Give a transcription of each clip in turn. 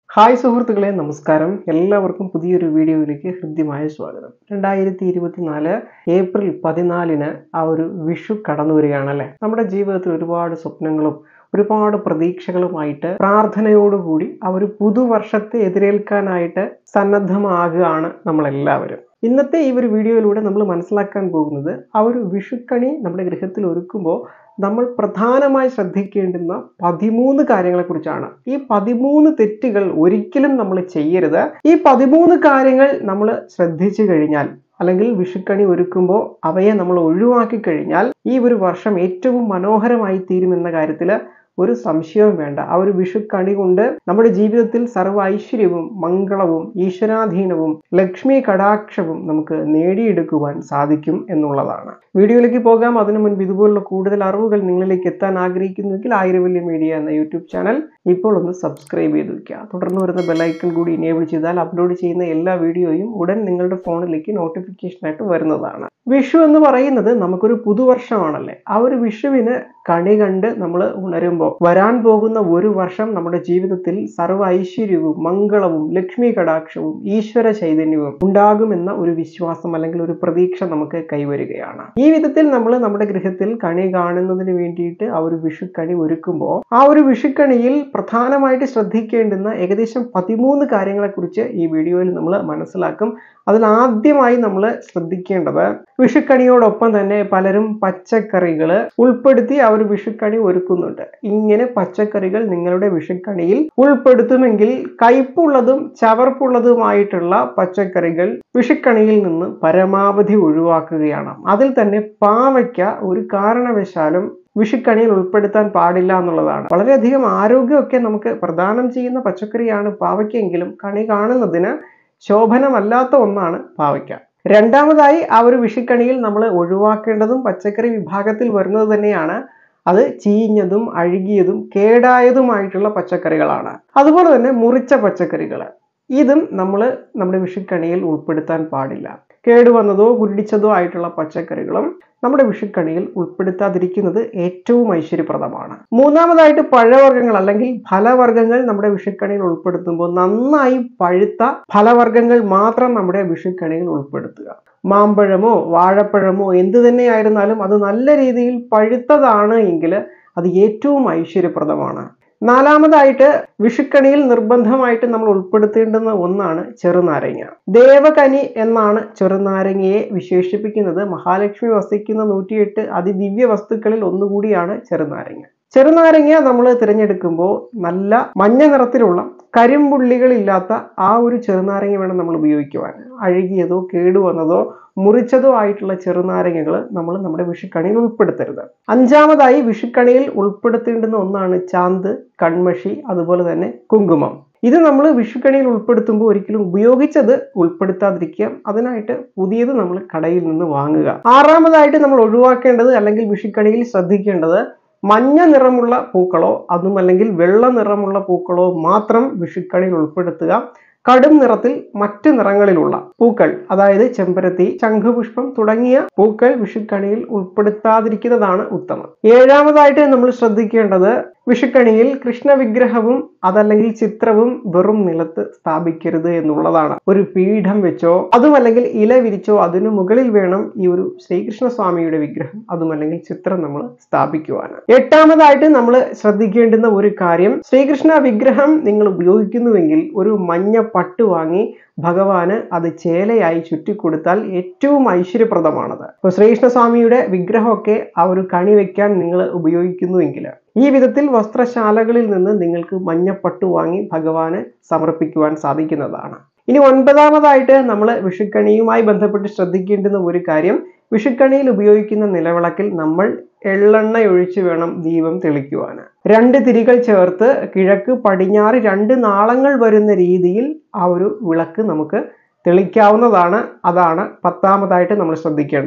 hi സുഹൃത്തുക്കളെ നമസ്കാരം എല്ലാവർക്കും പുതിയൊരു വീഡിയോയിലേക്ക് ഹൃദ്യമായ സ്വാഗതം രണ്ടായിരത്തി ഇരുപത്തിനാല് ഏപ്രിൽ പതിനാലിന് ആ ഒരു വിഷു കടന്നു വരികയാണല്ലേ നമ്മുടെ ജീവിതത്തിൽ ഒരുപാട് സ്വപ്നങ്ങളും ഒരുപാട് പ്രതീക്ഷകളുമായിട്ട് പ്രാർത്ഥനയോടുകൂടി ആ ഒരു പുതുവർഷത്തെ എതിരേൽക്കാനായിട്ട് സന്നദ്ധമാകുകയാണ് നമ്മളെല്ലാവരും ഇന്നത്തെ ഈ ഒരു വീഡിയോയിലൂടെ നമ്മൾ മനസ്സിലാക്കാൻ പോകുന്നത് ആ ഒരു വിഷുക്കണി നമ്മുടെ ഗൃഹത്തിൽ ഒരുക്കുമ്പോൾ നമ്മൾ പ്രധാനമായി ശ്രദ്ധിക്കേണ്ടുന്ന പതിമൂന്ന് കാര്യങ്ങളെക്കുറിച്ചാണ് ഈ പതിമൂന്ന് തെറ്റുകൾ ഒരിക്കലും നമ്മൾ ചെയ്യരുത് ഈ പതിമൂന്ന് കാര്യങ്ങൾ നമ്മൾ ശ്രദ്ധിച്ചു കഴിഞ്ഞാൽ അല്ലെങ്കിൽ വിഷുക്കണി ഒരുക്കുമ്പോൾ അവയെ നമ്മൾ ഒഴിവാക്കി കഴിഞ്ഞാൽ ഈ ഒരു വർഷം ഏറ്റവും മനോഹരമായി തീരുമെന്ന കാര്യത്തിൽ ഒരു സംശയവും വേണ്ട ആ ഒരു വിഷുക്കണി കൊണ്ട് നമ്മുടെ ജീവിതത്തിൽ സർവ്വ ഐശ്വര്യവും മംഗളവും ഈശ്വരാധീനവും ലക്ഷ്മി കടാക്ഷവും നമുക്ക് നേടിയെടുക്കുവാൻ സാധിക്കും എന്നുള്ളതാണ് വീഡിയോയിലേക്ക് പോകാം അതിനു മുൻപ് ഇതുപോലുള്ള കൂടുതൽ അറിവുകൾ നിങ്ങളിലേക്ക് എത്താൻ ആഗ്രഹിക്കുന്നുവെങ്കിൽ ആയിരവല്യ മീഡിയ എന്ന യൂട്യൂബ് ചാനൽ ഇപ്പോൾ ഒന്ന് സബ്സ്ക്രൈബ് ചെയ്ത് വെക്കുക തുടർന്ന് വരുന്ന ബെല്ലൈക്കൺ കൂടി ഇനേബിൾ ചെയ്താൽ അപ്ലോഡ് ചെയ്യുന്ന എല്ലാ വീഡിയോയും ഉടൻ നിങ്ങളുടെ ഫോണിലേക്ക് നോട്ടിഫിക്കേഷനായിട്ട് വരുന്നതാണ് വിഷു എന്ന് പറയുന്നത് നമുക്കൊരു പുതുവർഷമാണല്ലേ ആ ഒരു വിഷുവിന് കണി കണ്ട് നമ്മൾ ഉണരുമ്പോൾ വരാൻ പോകുന്ന ഒരു വർഷം നമ്മുടെ ജീവിതത്തിൽ സർവ്വ ഐശ്വര്യവും മംഗളവും ലക്ഷ്മി കടാക്ഷവും ഈശ്വര ചൈതന്യവും ഉണ്ടാകുമെന്ന ഒരു വിശ്വാസം അല്ലെങ്കിൽ ഒരു പ്രതീക്ഷ നമുക്ക് കൈവരികയാണ് ഈ വിധത്തിൽ നമ്മൾ നമ്മുടെ ഗൃഹത്തിൽ കണി കാണുന്നതിന് വേണ്ടിയിട്ട് ആ ഒരു വിഷുക്കണി ഒരുക്കുമ്പോൾ ആ ഒരു വിഷുക്കണിയിൽ പ്രധാനമായിട്ട് ശ്രദ്ധിക്കേണ്ടുന്ന ഏകദേശം പതിമൂന്ന് കാര്യങ്ങളെക്കുറിച്ച് ഈ വീഡിയോയിൽ നമ്മൾ മനസ്സിലാക്കും അതിൽ ആദ്യമായി നമ്മൾ ശ്രദ്ധിക്കേണ്ടത് വിഷുക്കണിയോടൊപ്പം തന്നെ പലരും പച്ചക്കറികൾ ഉൾപ്പെടുത്തി ആ ഒരു വിഷുക്കണി ഒരുക്കുന്നുണ്ട് ഇങ്ങനെ പച്ചക്കറികൾ നിങ്ങളുടെ വിഷുക്കണിയിൽ ഉൾപ്പെടുത്തുമെങ്കിൽ കയ്പുള്ളതും ചവർപ്പുള്ളതുമായിട്ടുള്ള പച്ചക്കറികൾ വിഷുക്കണിയിൽ നിന്ന് പരമാവധി ഒഴിവാക്കുകയാണ് അതിൽ തന്നെ പാവയ്ക്ക ഒരു കാരണവശാലും വിഷുക്കണിയിൽ ഉൾപ്പെടുത്താൻ പാടില്ല എന്നുള്ളതാണ് വളരെയധികം ആരോഗ്യമൊക്കെ നമുക്ക് പ്രദാനം ചെയ്യുന്ന പച്ചക്കറിയാണ് പാവയ്ക്കെങ്കിലും കണി കാണുന്നതിന് ശോഭനമല്ലാത്ത ഒന്നാണ് പാവയ്ക്ക രണ്ടാമതായി ആ ഒരു വിഷുക്കണിയിൽ നമ്മൾ ഒഴിവാക്കേണ്ടതും പച്ചക്കറി വിഭാഗത്തിൽ വരുന്നത് തന്നെയാണ് അത് ചീഞ്ഞതും അഴുകിയതും കേടായതുമായിട്ടുള്ള പച്ചക്കറികളാണ് അതുപോലെ തന്നെ മുറിച്ച പച്ചക്കറികൾ ഇതും നമ്മൾ നമ്മുടെ വിഷുക്കണിയിൽ ഉൾപ്പെടുത്താൻ പാടില്ല കേടുവന്നതോ കുരുടിച്ചതോ ആയിട്ടുള്ള പച്ചക്കറികളും നമ്മുടെ വിഷുക്കണിയിൽ ഉൾപ്പെടുത്താതിരിക്കുന്നത് ഏറ്റവും ഐശ്വര്യപ്രദമാണ് മൂന്നാമതായിട്ട് പഴവർഗ്ഗങ്ങൾ അല്ലെങ്കിൽ ഫലവർഗ്ഗങ്ങൾ നമ്മുടെ വിഷുക്കണിയിൽ ഉൾപ്പെടുത്തുമ്പോൾ നന്നായി പഴുത്ത ഫലവർഗ്ഗങ്ങൾ മാത്രം നമ്മുടെ വിഷുക്കണിയിൽ ഉൾപ്പെടുത്തുക മാമ്പഴമോ വാഴപ്പഴമോ എന്തു തന്നെയായിരുന്നാലും അത് നല്ല രീതിയിൽ പഴുത്തതാണ് എങ്കിൽ അത് ഏറ്റവും ഐശ്വര്യപ്രദമാണ് നാലാമതായിട്ട് വിഷുക്കണിയിൽ നിർബന്ധമായിട്ട് നമ്മൾ ഉൾപ്പെടുത്തേണ്ടുന്ന ഒന്നാണ് ചെറുനാരങ്ങ ദേവകനി എന്നാണ് ചെറുനാരങ്ങയെ വിശേഷിപ്പിക്കുന്നത് മഹാലക്ഷ്മി വസിക്കുന്ന നൂറ്റിയെട്ട് അതിദിവ്യ വസ്തുക്കളിൽ ഒന്നുകൂടിയാണ് ചെറുനാരങ്ങ ചെറുനാരങ്ങ നമ്മൾ തിരഞ്ഞെടുക്കുമ്പോൾ നല്ല മഞ്ഞ നിറത്തിലുള്ള കരിമ്പുള്ളികളില്ലാത്ത ആ ഒരു ചെറുനാരങ്ങ വേണം നമ്മൾ ഉപയോഗിക്കുവാൻ അഴുകിയതോ കേടുവന്നതോ മുറിച്ചതോ ആയിട്ടുള്ള ചെറുനാരങ്ങകൾ നമ്മൾ നമ്മുടെ വിഷുക്കണിയിൽ ഉൾപ്പെടുത്തരുത് അഞ്ചാമതായി വിഷുക്കണിയിൽ ഉൾപ്പെടുത്തേണ്ടുന്ന ഒന്നാണ് ചാന്ത് കൺമഷി അതുപോലെ തന്നെ കുങ്കുമം ഇത് നമ്മൾ വിഷുക്കണിയിൽ ഉൾപ്പെടുത്തുമ്പോൾ ഒരിക്കലും ഉപയോഗിച്ചത് ഉൾപ്പെടുത്താതിരിക്കുക അതിനായിട്ട് പുതിയത് നമ്മൾ കടയിൽ നിന്ന് വാങ്ങുക ആറാമതായിട്ട് നമ്മൾ ഒഴിവാക്കേണ്ടത് അല്ലെങ്കിൽ വിഷുക്കണിയിൽ ശ്രദ്ധിക്കേണ്ടത് മഞ്ഞ നിറമുള്ള പൂക്കളോ അതും അല്ലെങ്കിൽ വെള്ള നിറമുള്ള പൂക്കളോ മാത്രം വിഷുക്കണിയിൽ ഉൾപ്പെടുത്തുക കടും നിറത്തിൽ മറ്റ് നിറങ്ങളിലുള്ള പൂക്കൾ അതായത് ചെമ്പരത്തി ശംഖുപുഷ്പം തുടങ്ങിയ പൂക്കൾ വിഷുക്കണിയിൽ ഉൾപ്പെടുത്താതിരിക്കുന്നതാണ് ഉത്തമം ഏഴാമതായിട്ട് നമ്മൾ ശ്രദ്ധിക്കേണ്ടത് വിഷുക്കണിയിൽ കൃഷ്ണ വിഗ്രഹവും അതല്ലെങ്കിൽ ചിത്രവും വെറും നിലത്ത് സ്ഥാപിക്കരുത് എന്നുള്ളതാണ് ഒരു പീഠം വെച്ചോ അതുമല്ലെങ്കിൽ ഇല വിരിച്ചോ അതിനു മുകളിൽ വേണം ഈ ഒരു ശ്രീകൃഷ്ണ സ്വാമിയുടെ വിഗ്രഹം അതുമല്ലെങ്കിൽ ചിത്രം നമ്മൾ സ്ഥാപിക്കുവാൻ എട്ടാമതായിട്ട് നമ്മൾ ശ്രദ്ധിക്കേണ്ടുന്ന ഒരു കാര്യം ശ്രീകൃഷ്ണ വിഗ്രഹം നിങ്ങൾ ഉപയോഗിക്കുന്നുവെങ്കിൽ ഒരു മഞ്ഞ പട്ട് വാങ്ങി ഭഗവാന് അത് ചേലയായി ചുറ്റിക്കൊടുത്താൽ ഏറ്റവും ഐശ്വര്യപ്രദമാണത് ഇപ്പോൾ ശ്രീകൃഷ്ണസ്വാമിയുടെ വിഗ്രഹമൊക്കെ ആ ഒരു കണി വെക്കാൻ നിങ്ങൾ ഉപയോഗിക്കുന്നുവെങ്കിൽ ഈ വിധത്തിൽ വസ്ത്രശാലകളിൽ നിന്ന് നിങ്ങൾക്ക് മഞ്ഞപ്പട്ട് വാങ്ങി ഭഗവാന് സമർപ്പിക്കുവാൻ സാധിക്കുന്നതാണ് ഇനി ഒൻപതാമതായിട്ട് നമ്മൾ വിഷുക്കണിയുമായി ബന്ധപ്പെട്ട് ശ്രദ്ധിക്കേണ്ടുന്ന ഒരു കാര്യം വിഷുക്കണിയിൽ ഉപയോഗിക്കുന്ന നിലവിളക്കിൽ നമ്മൾ എള്ളെണ്ണ ഒഴിച്ച് വേണം ദീപം തെളിക്കുവാൻ രണ്ട് തിരികൾ ചേർത്ത് കിഴക്ക് പടിഞ്ഞാറ് രണ്ട് നാളങ്ങൾ വരുന്ന രീതിയിൽ ആ ഒരു വിളക്ക് നമുക്ക് തെളിക്കാവുന്നതാണ് അതാണ് പത്താമതായിട്ട് നമ്മൾ ശ്രദ്ധിക്കേണ്ടത്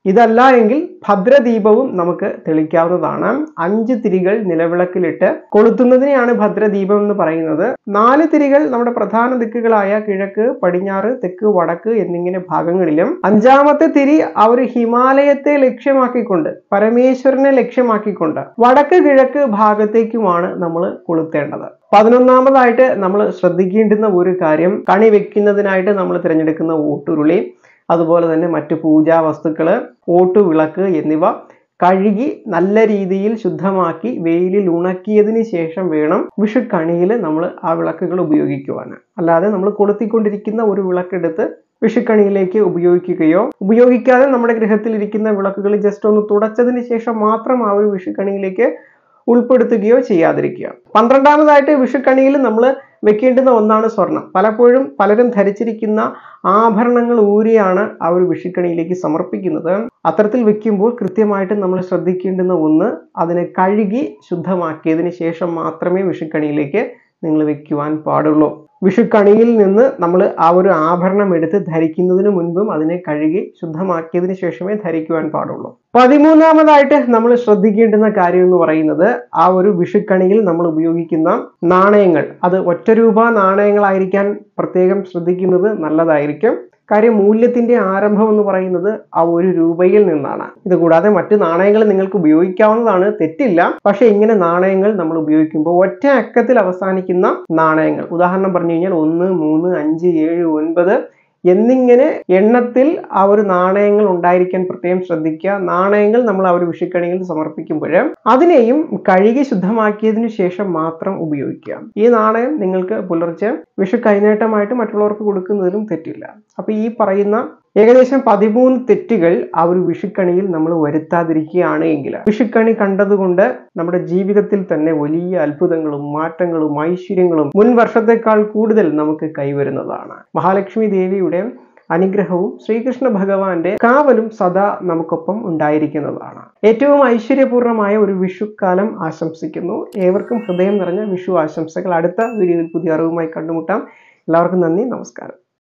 ഇതല്ല എങ്കിൽ ഭദ്രദീപവും നമുക്ക് തെളിക്കാവുന്നതാണ് അഞ്ച് തിരികൾ നിലവിളക്കിലിട്ട് കൊളുത്തുന്നതിനെയാണ് ഭദ്രദീപം എന്ന് പറയുന്നത് നാല് തിരികൾ നമ്മുടെ പ്രധാന ദിക്കുകളായ കിഴക്ക് പടിഞ്ഞാറ് തെക്ക് വടക്ക് എന്നിങ്ങനെ ഭാഗങ്ങളിലും അഞ്ചാമത്തെ തിരി ആ ഒരു ഹിമാലയത്തെ ലക്ഷ്യമാക്കിക്കൊണ്ട് പരമേശ്വരനെ ലക്ഷ്യമാക്കിക്കൊണ്ട് വടക്ക് കിഴക്ക് ഭാഗത്തേക്കുമാണ് നമ്മൾ കൊളുത്തേണ്ടത് പതിനൊന്നാമതായിട്ട് നമ്മൾ ശ്രദ്ധിക്കേണ്ടുന്ന ഒരു കാര്യം കണി വെക്കുന്നതിനായിട്ട് നമ്മൾ തിരഞ്ഞെടുക്കുന്ന ഓട്ടുരുളി അതുപോലെ തന്നെ മറ്റു പൂജാ വസ്തുക്കള് ഓട്ടുവിളക്ക് എന്നിവ കഴുകി നല്ല രീതിയിൽ ശുദ്ധമാക്കി വെയിലിൽ ഉണക്കിയതിന് ശേഷം വേണം വിഷുക്കണിയിൽ നമ്മൾ ആ വിളക്കുകൾ ഉപയോഗിക്കുവാൻ അല്ലാതെ നമ്മൾ കൊളുത്തിക്കൊണ്ടിരിക്കുന്ന ഒരു വിളക്കെടുത്ത് വിഷുക്കണിയിലേക്ക് ഉപയോഗിക്കുകയോ ഉപയോഗിക്കാതെ നമ്മുടെ ഗൃഹത്തിൽ ഇരിക്കുന്ന വിളക്കുകൾ ജസ്റ്റ് ഒന്ന് തുടച്ചതിന് ശേഷം മാത്രം ആ ഒരു വിഷുക്കണിയിലേക്ക് ഉൾപ്പെടുത്തുകയോ ചെയ്യാതിരിക്കുക പന്ത്രണ്ടാമതായിട്ട് വിഷുക്കണിയിൽ നമ്മൾ വെക്കേണ്ടുന്ന ഒന്നാണ് സ്വർണം പലപ്പോഴും പലരും ധരിച്ചിരിക്കുന്ന ആഭരണങ്ങൾ ഊരിയാണ് ആ ഒരു വിഷുക്കണിയിലേക്ക് സമർപ്പിക്കുന്നത് അത്തരത്തിൽ വെക്കുമ്പോൾ കൃത്യമായിട്ട് നമ്മൾ ശ്രദ്ധിക്കേണ്ടുന്ന ഒന്ന് അതിനെ കഴുകി ശുദ്ധമാക്കിയതിന് ശേഷം മാത്രമേ വിഷുക്കണിയിലേക്ക് നിങ്ങൾ വെക്കുവാൻ പാടുള്ളൂ വിഷുക്കണിയിൽ നിന്ന് നമ്മൾ ആ ഒരു ആഭരണം എടുത്ത് ധരിക്കുന്നതിന് മുൻപും അതിനെ കഴുകി ശുദ്ധമാക്കിയതിന് ശേഷമേ ധരിക്കുവാൻ പാടുള്ളൂ പതിമൂന്നാമതായിട്ട് നമ്മൾ ശ്രദ്ധിക്കേണ്ടുന്ന കാര്യം എന്ന് പറയുന്നത് ആ ഒരു വിഷുക്കണിയിൽ നമ്മൾ ഉപയോഗിക്കുന്ന നാണയങ്ങൾ അത് ഒറ്റ രൂപ നാണയങ്ങളായിരിക്കാൻ പ്രത്യേകം ശ്രദ്ധിക്കുന്നത് നല്ലതായിരിക്കും കാര്യം മൂല്യത്തിന്റെ ആരംഭം എന്ന് പറയുന്നത് ആ ഒരു രൂപയിൽ നിന്നാണ് ഇത് കൂടാതെ മറ്റു നാണയങ്ങൾ നിങ്ങൾക്ക് ഉപയോഗിക്കാവുന്നതാണ് തെറ്റില്ല പക്ഷെ ഇങ്ങനെ നാണയങ്ങൾ നമ്മൾ ഉപയോഗിക്കുമ്പോൾ ഒറ്റ അക്കത്തിൽ അവസാനിക്കുന്ന നാണയങ്ങൾ ഉദാഹരണം പറഞ്ഞു കഴിഞ്ഞാൽ ഒന്ന് മൂന്ന് അഞ്ച് ഏഴ് ഒൻപത് എന്നിങ്ങനെ എണ്ണത്തിൽ ആ ഒരു നാണയങ്ങൾ ഉണ്ടായിരിക്കാൻ പ്രത്യേകം ശ്രദ്ധിക്കുക നാണയങ്ങൾ നമ്മൾ ആ ഒരു വിഷുക്കണിയിൽ സമർപ്പിക്കുമ്പോൾ അതിനെയും കഴുകി ശുദ്ധമാക്കിയതിനു ശേഷം മാത്രം ഉപയോഗിക്കുക ഈ നാണയം നിങ്ങൾക്ക് പുലർച്ചെ വിഷു കൈനേട്ടമായിട്ട് മറ്റുള്ളവർക്ക് കൊടുക്കുന്നതിലും തെറ്റില്ല അപ്പൊ ഈ പറയുന്ന ഏകദേശം പതിമൂന്ന് തെറ്റുകൾ ആ ഒരു വിഷുക്കണിയിൽ നമ്മൾ വരുത്താതിരിക്കുകയാണ് എങ്കിൽ വിഷുക്കണി കണ്ടതുകൊണ്ട് നമ്മുടെ ജീവിതത്തിൽ തന്നെ വലിയ അത്ഭുതങ്ങളും മാറ്റങ്ങളും ഐശ്വര്യങ്ങളും മുൻ വർഷത്തെക്കാൾ കൂടുതൽ നമുക്ക് കൈവരുന്നതാണ് മഹാലക്ഷ്മി ദേവിയുടെ അനുഗ്രഹവും ശ്രീകൃഷ്ണ ഭഗവാന്റെ കാവലും സദാ നമുക്കൊപ്പം ഉണ്ടായിരിക്കുന്നതാണ് ഏറ്റവും ഐശ്വര്യപൂർണമായ ഒരു വിഷുക്കാലം ആശംസിക്കുന്നു ഏവർക്കും ഹൃദയം നിറഞ്ഞ വിഷു ആശംസകൾ അടുത്ത വീഡിയോയിൽ പുതിയ അറിവുമായി കണ്ടുമുട്ടാം എല്ലാവർക്കും നന്ദി നമസ്കാരം